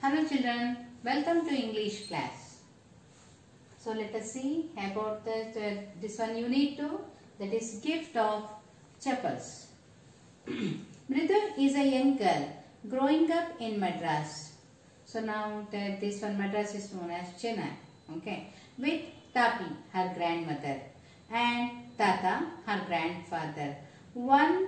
Hello children, welcome to English class. So let us see about the, the- this one unit 2 that is gift of chapels. Mridu is a young girl growing up in Madras. So now the, this one Madras is known as Chennai. Okay. With Tapi, her grandmother, and Tata, her grandfather. One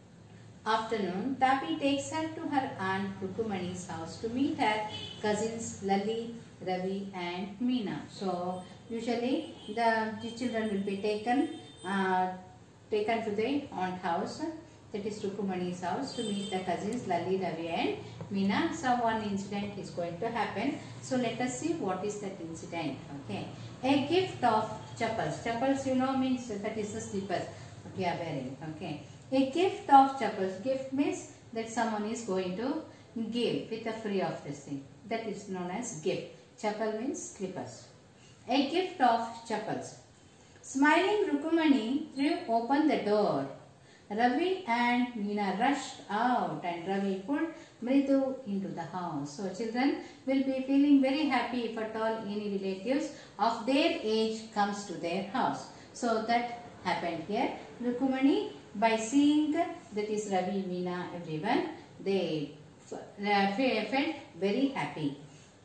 afternoon, Tapi takes her to her aunt Rukumani's house to meet her cousins Lali, Ravi and Meena. So usually the, the children will be taken uh, taken to the aunt house that is Rukumani's house to meet the cousins Lali, Ravi and Meena. So one incident is going to happen. So let us see what is that incident. Okay. A gift of chappals. Chappals you know means that is the slippers what we are wearing. Okay. A gift of chappals. Gift means that someone is going to give with a free of this thing. That is known as gift. Chappal means slippers. A gift of chappals. Smiling Rukumani threw open the door. Ravi and Meena rushed out and Ravi pulled Mridu into the house. So children will be feeling very happy if at all any relatives of their age comes to their house. So that happened here. Rukumani by seeing that is Ravi, Meena, everyone, they f- uh, fe- felt very happy.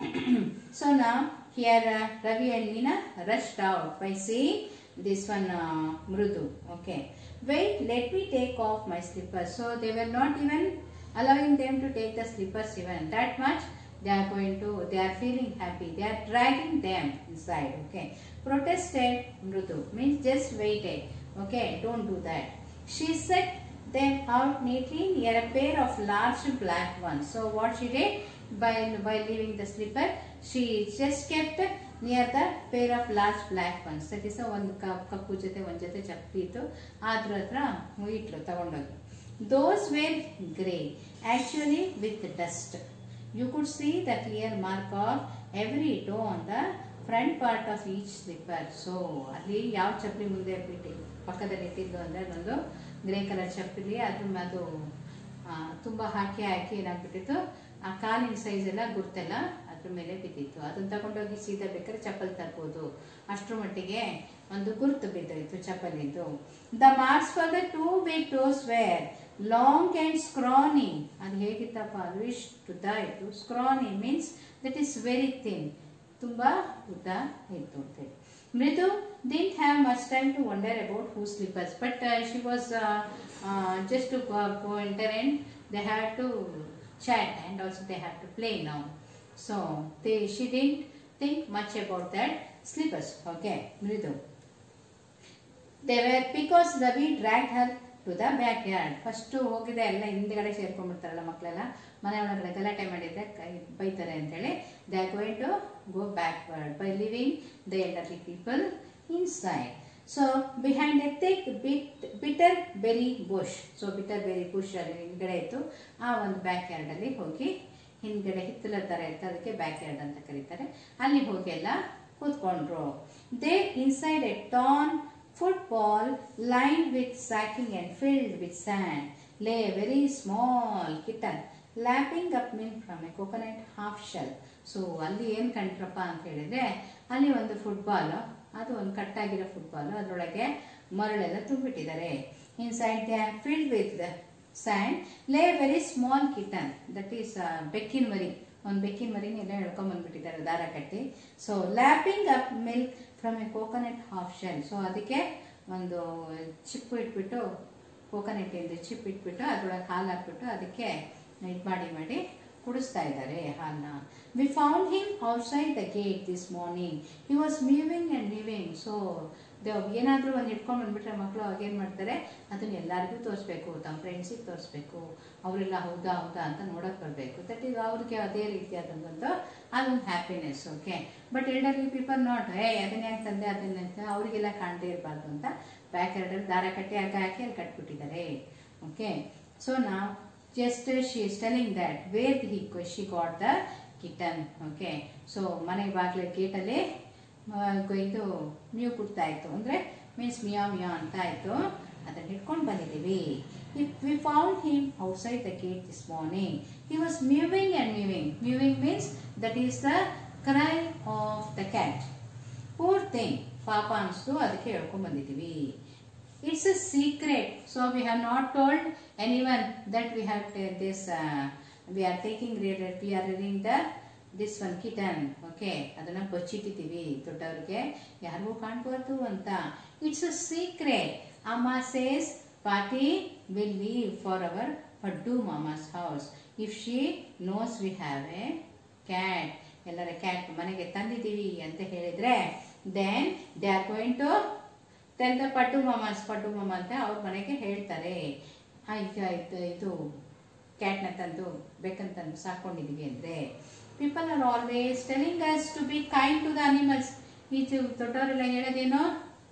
so now here uh, Ravi and Meena rushed out by saying this one uh, Mrudu. Okay. Wait, let me take off my slippers. So they were not even allowing them to take the slippers even that much. They are going to, they are feeling happy. They are dragging them inside. Okay. Protested Mrudu means just waited. Okay, don't do that. She set them out neatly near a pair of large black ones. So what she did by by leaving the slipper, she just kept near the pair of large black ones. That is ಒಂದು ಕ- ಕಪ್ಪು ಜೊತೆ ಒಂದು ಜೊತೆ ಚಪ್ಪಲಿ ಇತ್ತು ಅದ್ರ ಹತ್ರ ಇಟ್ರು ತಗೊಂಡೋಗಿ those were grey actually with dust you could see the clear mark of every toe on the front part of each slipper so ಅಲ್ಲಿ ಯಾವ ಚಪ್ಪಲಿ ಮುಂದೆ ಬಿಟ್ಟು ಪಕ್ಕದಲ್ಲಿ ಇಟ್ಟಿದ್ದು ಅಂದರೆ ಅದೊಂದು ಗ್ರೇ ಕಲರ್ ಚಪ್ಪಲಿ ಅದ್ರ ಮ- ಅದು ಆ, ತುಂಬ ಹಾಕಿ ಹಾಕಿ ಏನಾಗ್ಬಿಟ್ಟಿತ್ತು ಆ ಕಾಲಿನ ಸೈಜ್ ಎಲ್ಲ ಗುರ್ತೆಲ್ಲ ಅದ್ರ ಮೇಲೆ ಬಿದ್ದಿತ್ತು ಅದನ್ನ ತಗೊಂಡೋಗಿ ಸೀದಾ ಬೇಕಾದ್ರೆ ಚಪ್ಪಲ್ ತರ್ಬೋದು ಅಷ್ಟ್ರ ಮಟ್ಟಿಗೆ ಒಂದು ಗುರುತು ಬಿದ್ದೋಯ್ತು ಚಪ್ಪಲಿದ್ದು the marks for the two big toes were long and scrawny ಅದು ಹೇಗಿತ್ತಪ್ಪ ಅದು ಇಷ್ಟು ಉದ್ದ ಇತ್ತು scrawny means that is very thin ತುಂಬಾ ಉದ್ದ ಇತ್ತು ಅಂತೇಳಿ ಮೃದು didn't have much time to wonder about whose slippers but uh, she was uh, uh, just to go, go enter and they had to chat and also they had to play now so they she didn't think much about that slippers okay mridu they were because Ravi dragged her to the backyard. First ಹೋಗಿದೆ ಎಲ್ಲ ಹಿಂದ್ಗಡೆ ಸೇರ್ಕೊಂಡ್ಬಿಡ್ತಾರಲ್ಲ ಮಕ್ಕಳೆಲ್ಲ ಮನೆ ಒಳಗಡೆ ಗಲಾಟೆ ಮಾಡಿದ್ರೆ ಕೈ ಬೈತಾರೆ ಅಂತೇಳಿ they are going to go backward by leaving the elderly people inside so behind a thick bit bitter berry bush so bitter berry bush ಅಲ್ಲಿ ಹಿಂದ್ಗಡೆ ಇತ್ತು ಆ ಒಂದು ಬ್ಯಾಕ್ ಯಾರ್ಡ್ ಅಲ್ಲಿ ಹೋಗಿ ಹಿಂದ್ಗಡೆ ಹಿತ್ತಲ ತರ ಇತ್ತು ಅದಕ್ಕೆ ಬ್ಯಾಕ್ ಯಾರ್ಡ್ ಅಂತ ಕರೀತಾರೆ ಅಲ್ಲಿ ಹೋಗಿ ಎಲ್ಲ ಕೂತ್ಕೊಂಡ್ರು they inside a torn football lined with sacking and filled with sand lay a very small kitten lapping up milk from a coconut half shell so ಅಲ್ಲಿ ಏನು ಕಂಡ್ರಪ್ಪ ಅಂತ ಹೇಳಿದ್ರೆ ಅಲ್ಲಿ ಒಂದು ಫುಟ್ಬಾಲ್ ಅದು ಒಂದು ಕಟ್ಟಾಗಿರೋ ಫುಟ್ಬಾಲ್ ಅದರೊಳಗೆ ಮರಳೆಲ್ಲ ತುಂಬಿಟ್ಟಿದ್ದಾರೆ inside they filled with sand lay very small kitten that is ಬೆಕ್ಕಿನ ಮರಿ ಒಂದು ಬೆಕ್ಕಿನ ಮರಿನೆಲ್ಲ ಎಳ್ಕೊಂಡ್ ಬಂದ್ಬಿಟ್ಟಿದ್ದಾರೆ ದಾರ ಕಟ್ಟಿ so lapping up milk from a coconut half shell so ಅದಕ್ಕೆ ಒಂದು ಚಿಪ್ಪು ಇಟ್ಬಿಟ್ಟು ಕೋಕೋನಟ್ ಇಂದ ಚಿಪ್ ಇಟ್ಬಿಟ್ಟು ಅದ್ರೊಳಗೆ ಹಾಲು ಹಾಕ್ಬಿಟ್ಟು ಅದಕ್ಕೆ ಇದು ಮಾಡಿ ಮಾಡಿ ಕುಡಿಸ್ತಾ ಇದ್ದಾರೆ ಹಾಲನ್ನ we found him outside the gate this morning he was mewing and living so ಏನಾದರೂ ಒಂದು ಇಟ್ಕೊಂಡು ಬಂದ್ಬಿಟ್ರೆ ಮಕ್ಕಳು ಅವಾಗೇನು ಮಾಡ್ತಾರೆ ಅದನ್ನ ಎಲ್ಲರಿಗೂ ತೋರಿಸ್ಬೇಕು ತಮ್ಮ ಫ್ರೆಂಡ್ಸಿಗೆ ತೋರಿಸ್ಬೇಕು ಅವರೆಲ್ಲ ಹೌದಾ ಹೌದಾ ಅಂತ ನೋಡಕ್ ಬರಬೇಕು ದಟ್ ಈಗ ಅವ್ರಿಗೆ ಅದೇ ರೀತಿಯಾದಂಥದ್ದು ಅದೊಂದು happiness okay but elderly people not ಏ ಅದನ್ನ ಯಾಕೆ ತಂದೆ ಅದನ್ನ ಅಂತ ಅವರಿಗೆಲ್ಲ ಕಾಣದೇ ಇರಬಾರ್ದು ಅಂತ ಬ್ಯಾಕ್ ಎರಡಲ್ಲಿ ದಾರ ಕಟ್ಟಿ ಹಗ್ಗ ಹಾಕಿ ಅಲ್ಲಿ ಕಟ್ಬಿಟ್ಟಿದ್ದಾರೆ ಓಕೆ ಸೊ ನಾವು just she is telling that where he she got the kitten okay so ಮನೆ ಬಾಗಿಲ ಗೇಟಲ್ಲಿ ಇದು ಮ್ಯೂ ಕೊಡ್ತಾ ಇತ್ತು ಅಂದರೆ ಮೀನ್ಸ್ ಮಿಯಾ ಮಿಯಾ ಅಂತ ಆಯಿತು ಅದನ್ನ ಹಿಡ್ಕೊಂಡು ಬಂದಿದ್ದೀವಿ If we found him outside the gate this morning. He was mewing and mewing. Mewing means that is the cry of the cat. Poor thing ಪಾಪ ಅನಿಸ್ತು ಅದಕ್ಕೆ ಹೇಳ್ಕೊಂಡ್ ಬಂದಿದ್ದೀವಿ it's a secret so we have not told anyone that we have this we are taking we are reading the this one kitten okay ಅದನ್ನ ಬಚ್ಚಿಟ್ಟಿದ್ದೀವಿ ದೊಡ್ಡವ್ರಿಗೆ ಯಾರಿಗೂ ಕಾಣ್ಬಾರ್ದು ಅಂತ ಇಟ್ಸ್ ಅ ಸೀಕ್ರೆಟ್ ಅಮ್ಮ says Paati will leave for our Paddu Mama's house if she knows we have a cat ಎಲ್ಲರ cat ಮನೆಗೆ ತಂದಿದ್ದೀವಿ ಅಂತ ಹೇಳಿದ್ರೆ then they are going to tell the Pattu Mama's Pattu Mama ಅಂತ ಅವ್ರ ಮನೆಗೆ ಹೇಳ್ತಾರೆ ಆ, ಈಗ ಇದು ಇದು ಕ್ಯಾಟ್ನ ತಂದು ಬೇಕಂತಂದು ಸಾಕೊಂಡಿದೀವಿ ಅಂದ್ರೆ people are always telling us to be kind to the animals ಈ ಚು- ದೊಡ್ಡವರೆಲ್ಲ ಹೇಳೋದೇನು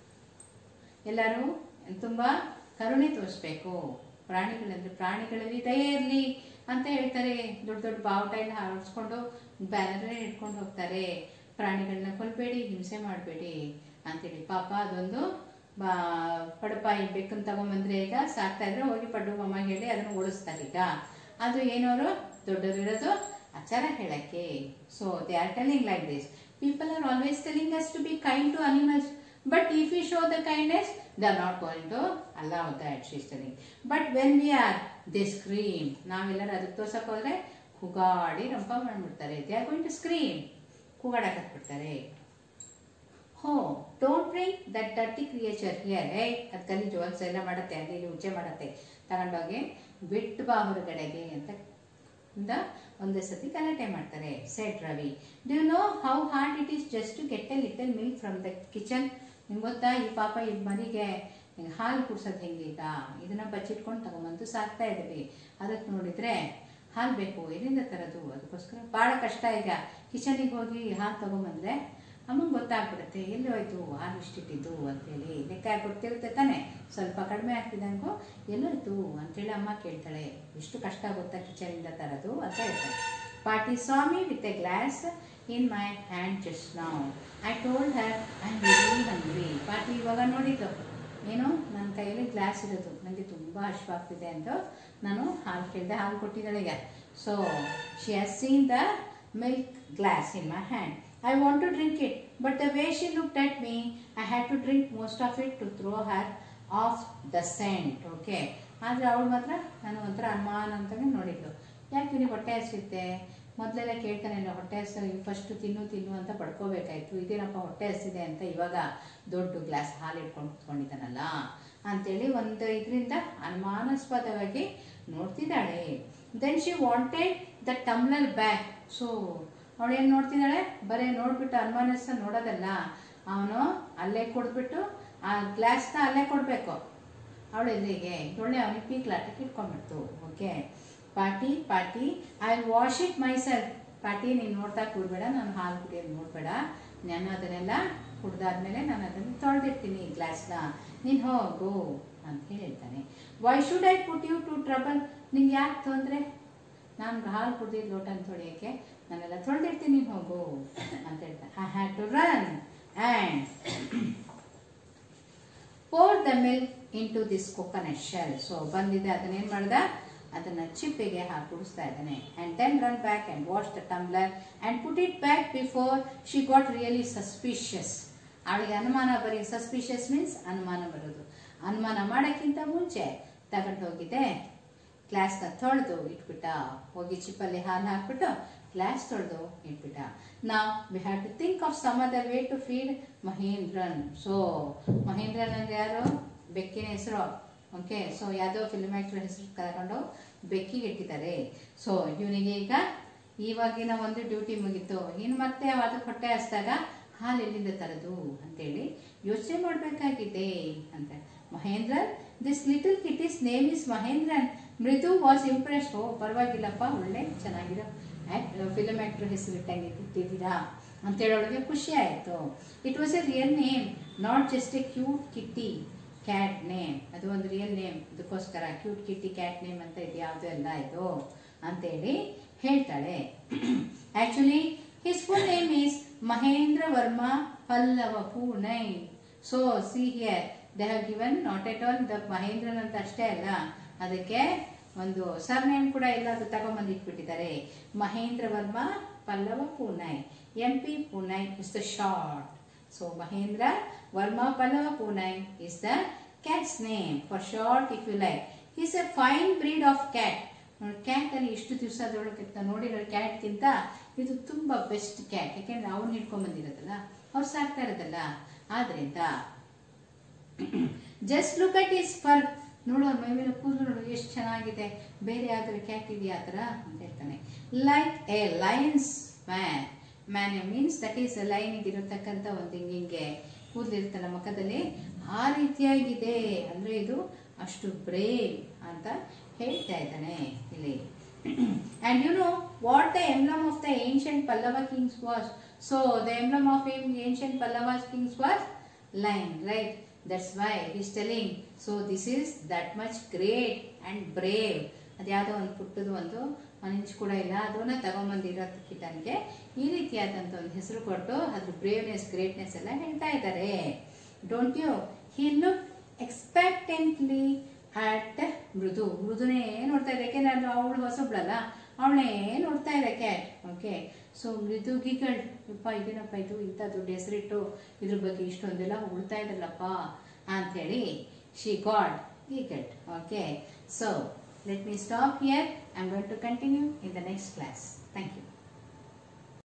ಎಲ್ಲರೂ ತುಂಬಾ ಕರುಣೆ ತೋರಿಸ್ಬೇಕು ಪ್ರಾಣಿಗಳಂದ್ರೆ ಪ್ರಾಣಿಗಳಲ್ಲಿ ದಯೆ ಇರಲಿ ಅಂತ ಹೇಳ್ತಾರೆ ದೊಡ್ಡ ದೊಡ್ಡ ಬಾವುಟ ಎಲ್ಲ ಹಾರಿಸ್ಕೊಂಡು ಬ್ಯಾನರ್ ಇಟ್ಕೊಂಡು ಹೋಗ್ತಾರೆ ಪ್ರಾಣಿಗಳನ್ನ ಕೊಲ್ಬೇಡಿ ಹಿಂಸೆ ಮಾಡಬೇಡಿ ಅಂತೇಳಿ ಪಾಪ ಅದೊಂದು ಬಾ ಪಡಪಾಯಿ ಬೆಕ್ಕನ್ನು ತಗೊಂಬಂದ್ರೆ ಈಗ ಸಾಕ್ತಾ ಇದ್ರೆ ಹೋಗಿ ಪಡ್ಡು ಮಮ್ಮ ಹೇಳಿ ಅದನ್ನು ಓಡಿಸ್ತಾರೆ ಈಗ ಅದು ಏನೋರು ದೊಡ್ಡವರಿರೋದು ಆಚಾರ ಹೇಳಕ್ಕೆ so they are telling like this people are always telling us to be kind to animals but if you show the kindness they are not going to allow that she's telling but when we are they scream ನಾವೆಲ್ಲರೂ ಅದಕ್ಕೆ ತೋರ್ಸಕ್ ಹೋದ್ರೆ ಕೂಗಾಡಿ ರಂಪ ಮಾಡ್ಬಿಡ್ತಾರೆ they are going to scream ಕೂಗಾಡಕ್ ಹತ್ಬಿಡ್ತಾರೆ oh don't bring that dirty creature here ಏ ಅದು ಗಲೀಜು ಜೋಲ್ಸ್ ಎಲ್ಲ ಮಾಡತ್ತೆ ಅಲ್ಲಿ ಇಲ್ಲಿ ಉಚ್ಚೆ ಮಾಡತ್ತೆ ತಗೊಂಡೋಗಿ ಬಿಟ್ಟು ಬಾ ಹೊರಗಡೆಗೆ ಅಂತ ಇಂದ ಒಂದೇ ಸತಿ ಗಲಾಟೆ ಮಾಡ್ತಾರೆ said Ravi do you know how hard it is just to get a little milk from the kitchen ನಿಮ್ಗೆ ಗೊತ್ತಾ ಈ ಪಾಪ ಈ ಮನೆಗೆ ಹಾಲು ಕುಡ್ಸೋದು ಹೆಂಗೀಗ ಇದನ್ನ ಬಚ್ಚಿಟ್ಕೊಂಡು ತಗೊಂಬಂದು ಸಾಕ್ತಾ ಇದ್ದೀವಿ ಅದಕ್ಕೆ ನೋಡಿದ್ರೆ ಹಾಲು ಬೇಕು ಎಲ್ಲಿಂದ ತರೋದು ಅದಕ್ಕೋಸ್ಕರ ಭಾಳ ಕಷ್ಟ ಈಗ ಕಿಚನಿಗೆ ಹೋಗಿ ಹಾಲು ತಗೊಂಬಂದ್ರೆ ಅಮ್ಮಂಗೆ ಗೊತ್ತಾಗ್ಬಿಡುತ್ತೆ ಎಲ್ಲಿ ಹೋಯ್ತು ಹಾಲು ಇಷ್ಟಿಟ್ಟಿದ್ದು ಅಂತೇಳಿ ಲೆಕ್ಕ ಕೊಡ್ತಿರುತ್ತೆ ತಾನೆ ಸ್ವಲ್ಪ ಕಡಿಮೆ ಆಗ್ತಿದ್ದಂಗೂ ಎಲ್ಲೋಯ್ತು ಅಂತೇಳಿ ಅಮ್ಮ ಕೇಳ್ತಾಳೆ ಎಷ್ಟು ಕಷ್ಟ ಗೊತ್ತಾ ಕಿಚನಿಂದ ತರೋದು ಅಂತ ಹೇಳ್ತಾಳೆ ಪಾರ್ಟಿ ಸ್ವಾಮಿ with a glass in my hand just ನಾವು I told her I very hungry Paati ಇವಾಗ ನೋಡಿದ್ದು ಏನು ನನ್ನ ಕೈಯಲ್ಲಿ ಗ್ಲಾಸ್ ಇರೋದು ನನಗೆ ತುಂಬ ಹಶ್ವಾಗ್ತಿದೆ ಅಂತ ನಾನು ಹಾಲು ಕೇಳಿದೆ ಹಾಲು ಕೊಟ್ಟಿದ್ದಾಳೆ ಈಗ so she has seen the milk glass in my hand I want to drink it but the way she look at me I had to drink most of it to throw her off the scent okay ಆದರೆ ಅವಳು ಮಾತ್ರ ನಾನು ಒಂಥರ ಅನುಮಾನ ಅಂತಲೇ ನೋಡಿದ್ಲು ಯಾಕೆ ನಿನಗೆ ಹೊಟ್ಟೆ ಹಸಿತ್ತೆ ಮೊದಲೆಲ್ಲ ಕೇಳ್ತಾನೆ ಇಲ್ಲ ಹೊಟ್ಟೆ ಹಸ ಫಸ್ಟ್ ತಿನ್ನು ತಿನ್ನು ಅಂತ ಪಡ್ಕೋಬೇಕಾಯ್ತು ಇದೇನಪ್ಪ ಹೊಟ್ಟೆ ಹಸಿದೆ ಅಂತ ಇವಾಗ ದೊಡ್ಡ ಗ್ಲಾಸ್ ಹಾಲು ಇಟ್ಕೊಂಡು ಕುತ್ಕೊಂಡಿದ್ದಾನಲ್ಲ ಅಂತೇಳಿ ಒಂದು ಇದರಿಂದ ಅನುಮಾನಾಸ್ಪದವಾಗಿ ನೋಡ್ತಿದ್ದಾಳೆ then she wanted the tumbler back so ಅವಳು ಏನು ನೋಡ್ತಿದ್ದಾಳೆ ಬರೀ ನೋಡ್ಬಿಟ್ಟು ಅನುಮಾನಿಸ ನೋಡೋದಲ್ಲ ಅವನು ಅಲ್ಲೇ ಕೊಡ್ಬಿಟ್ಟು ಆ ಗ್ಲಾಸ್ನ ಅಲ್ಲೇ ಕೊಡಬೇಕು ಅವಳು ಎದುರಿಗೆ ಒಳ್ಳೆ ಅವನಿಗೆ ಪೀಕ್ಲಾಟಕ್ಕೆ ಇಟ್ಕೊಂಡ್ಬಿಡ್ತು okay Paati Paati I wash it myself Paati ನೀನು ನೋಡ್ತಾ ಕೂಡಬೇಡ ನಾನು ಹಾಲು ಕುಡಿಯೋದು ನೋಡಬೇಡ ನಾನು ಅದನ್ನೆಲ್ಲ ಕುಡ್ದಾದ್ಮೇಲೆ ನಾನು ಅದನ್ನು ತೊಳೆದಿರ್ತೀನಿ ಗ್ಲಾಸ್ನ ನೀನು ಹೋಗು ಅಂತ ಹೇಳ್ತಾನೆ why should I put you to trouble ನಿಂಗೆ ಯಾಕೆ ತೊಂದರೆ ನಾನು ಹಾಲು ಕುಡ್ದಿದ್ದು ಲೋಟ ತೊಳೆಯೋಕ್ಕೆ ನಾನೆಲ್ಲ ತೊಳೆದಿರ್ತೀನಿ ನೀನು ಹೋಗು ಅಂತ ಹೇಳ್ತಾನೆ I had to run and pour the milk into this coconut shell so ಬಂದಿದೆ ಅದನ್ನೇನು ಮಾಡ್ದ ಅದನ್ನ ಚಿಪ್ಪಿಗೆ ಹಾಕಿ ಕುಡಿಸ್ತಾ ಇದ್ದಾನೆ and then run back and wash the tumbler and put it back before she got really suspicious ಅವಳಿಗೆ ಅನುಮಾನ ಬರೀ ಸಸ್ಪಿಷಿಯಸ್ ಮೀನ್ಸ್ ಅನುಮಾನ ಬರೋದು ಅನುಮಾನ ಮಾಡೋಕ್ಕಿಂತ ಮುಂಚೆ ತಗೊಂಡು ಹೋಗಿದ್ದೆ ಗ್ಲಾಸ್ನ ತೊಳೆದು ಇಟ್ಬಿಟ್ಟ ಹೋಗಿ ಚಿಪ್ಪಲ್ಲಿ ಹಾಲು ಹಾಕ್ಬಿಟ್ಟು ಗ್ಲಾಸ್ ತೊಳೆದು ಇಟ್ಬಿಟ್ಟ ನಾವು we have to think of some other way to feed Mahendran so Mahendran ಅಂದ್ರೆ ಯಾರು ಬೆಕ್ಕಿನ ಹೆಸರು ಓಕೆ ಸೊ ಯಾವುದೋ ಫಿಲ್ಮ್ ಆ್ಯಕ್ಟರ್ ಹೆಸರು ಕರ್ಕೊಂಡು ಬೆಕ್ಕಿಗೆ ಇಟ್ಟಿದ್ದಾರೆ ಸೊ ಇವನಿಗೆ ಈಗ ಇವಾಗಿನ ಒಂದು ಡ್ಯೂಟಿ ಮುಗೀತು ಇನ್ನು ಮತ್ತೆ ಅದಕ್ಕೆ ಹೊಟ್ಟೆ ಹಸ್ದಾಗ ಹಾಲು ಎಲ್ಲಿಂದ ತರೋದು ಅಂತೇಳಿ ಯೋಚನೆ ಮಾಡಬೇಕಾಗಿದೆ ಅಂತ Mahendran this little kitty's name is Mahendran Mridu was Impress ಓ ಪರವಾಗಿಲ್ಲಪ್ಪ ಒಳ್ಳೆ ಚೆನ್ನಾಗಿರೋ ಫಿಲಮ್ ಆ್ಯಕ್ಟರ್ ಹೆಸರು ಇಟ್ಟಂಗೆ ಇಟ್ಟಿದ್ದೀರಾ ಅಂತೇಳಿ ಅವಳಿಗೆ ಖುಷಿ ಆಯಿತು it was a real name not just a cute kitty cat name ಅದು ಒಂದು ರಿಯಲ್ ನೇಮ್ ಅದಕ್ಕೋಸ್ಕರ ಕ್ಯೂಟ್ ಕಿಟ್ಟಿ ಕ್ಯಾಟ್ ನೇಮ್ ಅಂತ ಇದು ಯಾವುದೂ ಅಲ್ಲ ಇದು ಅಂತೇಳಿ ಹೇಳ್ತಾಳೆ actually his full name is Mahendra Varma Pallava Poornai so see here they have given not at all the Mahendran ಅಂತ ಅಷ್ಟೇ ಅಲ್ಲ ಅದಕ್ಕೆ ಒಂದು ಸರ್ನೇಮ್ ಕೂಡ ಎಲ್ಲಾದ್ರೂ ತಗೊಂಬಂದು ಇಟ್ಬಿಟ್ಟಿದ್ದಾರೆ Mahendra Varma Pallava Poonai M P Poonai is the short so Mahendra Varma Pallava Poonai is the cat's name for short if you like is a fine breed of cat cat ಅಲ್ಲಿ ಇಷ್ಟು ದಿವಸದೊಳಗೆ ನೋಡಿರೋ ಕ್ಯಾಟ್ಗಿಂತ ಇದು ತುಂಬಾ ಬೆಸ್ಟ್ ಕ್ಯಾಟ್ ಯಾಕೆಂದ್ರೆ ಅವ್ರನ್ನ ಹಿಡ್ಕೊಂಡ್ ಬಂದಿರೋದಲ್ಲ ಅವ್ರು ಸಾಕ್ತಾ ಇರೋದಲ್ಲ ಆದ್ರಿಂದ just look at his fur ನೋಡು ಅವ್ರ ಮೈ ಮೇಲೆ ಕೂದಲು ನೋಡು ಎಷ್ಟು ಚೆನ್ನಾಗಿದೆ ಬೇರೆ ಯಾವ್ದಾರ ಕ್ಯಾಟ್ ಇದೆಯಾ ಆ ಥರ ಅಂತ ಹೇಳ್ತಾನೆ like a lion's mane mane means that is lion ಇದಿರತಕ್ಕಂಥ ಒಂದು ಹಿಂಗೆ ಹಿಂಗೆ ಕೂದಲಿರ್ತಲ್ಲ ಮುಖದಲ್ಲಿ ಆ ರೀತಿಯಾಗಿದೆ ಅಂದ್ರೆ ಇದು ಅಷ್ಟು ಬ್ರೇವ್ ಅಂತ ಹೇಳ್ತಾ ಇದ್ದಾನೆ ಇಲ್ಲಿ and you know what the emblem of the ancient Pallava kings was. So the emblem of ancient Pallava kings was lion, right? That's why he's telling. So this is that much great and brave. ಅದ್ಯಾವುದೋ ಒಂದು ಪುಟ್ಟದು ಒಂದು inch ಕೂಡ ಇಲ್ಲ ಅದನ್ನ ತಗೊಂಬಂದಿರೋದಕ್ಕೆ ನನಗೆ ಈ ರೀತಿಯಾದಂಥ ಒಂದು ಹೆಸರು ಕೊಟ್ಟು ಅದ್ರ ಬ್ರೇವ್ನೆಸ್ ಗ್ರೇಟ್ನೆಸ್ ಎಲ್ಲ ಹೇಳ್ತಾ ಇದ್ದಾರೆ don't you he look expectantly at Mridu ಮೃದುನೇ ನೋಡ್ತಾ ಇದೆ ಯಾಕೆಂದ್ರೆ ಅದು ಅವಳು ಹೊಸಬ್ಳಲ್ಲ ಅವಳೇ ನೋಡ್ತಾ ಇದೆ ಕ್ಯಾಟ್ ಓಕೆ ಸೊ ಮೃದು ಗಿಗಳ್ ಯಪ್ಪ ಇದೇನಪ್ಪ ಇದು ಇಂಥ ದೊಡ್ಡ ಹೆಸರಿಟ್ಟು ಇದ್ರ ಬಗ್ಗೆ ಇಷ್ಟೊಂದೆಲ್ಲ ಉಳ್ತಾ ಇದ್ದಲ್ಲಪ್ಪ ಅಂಥೇಳಿ ಶಿ ಗಾಡ್ ಗಿಗಟ್ okay so let me stop here I am going to continue in the next class thank you